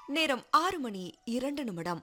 நேரம் ஆறு மணி இரண்டு நிமிடம்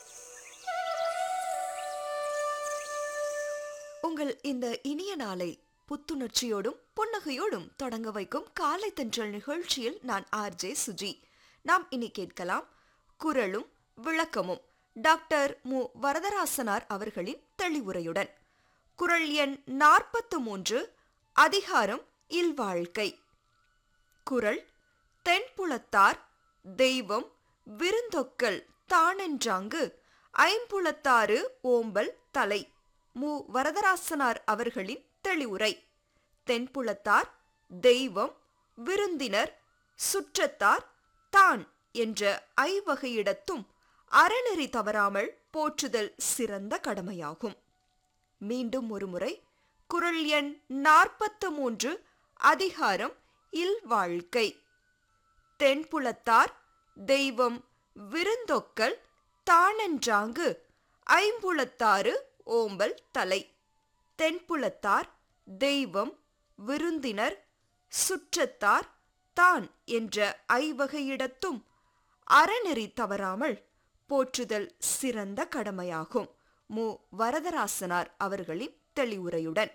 உங்கள் இந்த இனிய நாளை புத்துணர்ச்சியோடும் புன்னகையோடும் தொடங்க வைக்கும் காலை தென்றல் நிகழ்ச்சியில் நான் ஆர்ஜே சுஜி நாம் இனி கேட்கலாம் குரலும் விளக்கமும் டாக்டர் மு வரதராசனார் அவர்களின் தெளிவுரையுடன் குரல் எண் நாற்பத்து மூன்று அதிகாரம் இல்வாழ்க்கை குரல் தென்புலத்தார் தெய்வம் விருந்தொக்கல் தானென்றாங்கு ஐம்புலத்தாறு ஓம்பல் தலை மு வரதராசனார் அவர்களின் தெளிவுரை தென்புலத்தார் தெய்வம் விருந்தினர் சுற்றத்தார் தான் என்ற ஐவகையிடத்தும் அறநெறி தவறாமல் போற்றுதல் சிறந்த கடமையாகும் மீண்டும் ஒருமுறை குரல் எண் நாற்பத்து மூன்று அதிகாரம் இல்வாழ்க்கை தென்புலத்தார் தெய்வம் விருந்தொக்கல் தானென்றாங்கு ஐம்புலத்தாறு ஓம்பல் தலை தென்புலத்தார் தெய்வம் விருந்தினர் சுற்றத்தார் தான் என்ற ஐவகையிடத்தும் அறநெறி தவறாமல் போற்றுதல் சிறந்த கடமையாகும் மு வரதராசனார் அவர்களின் தெளிவுரையுடன்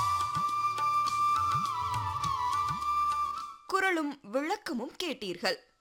குரலும் விளக்கமும் கேட்டீர்கள்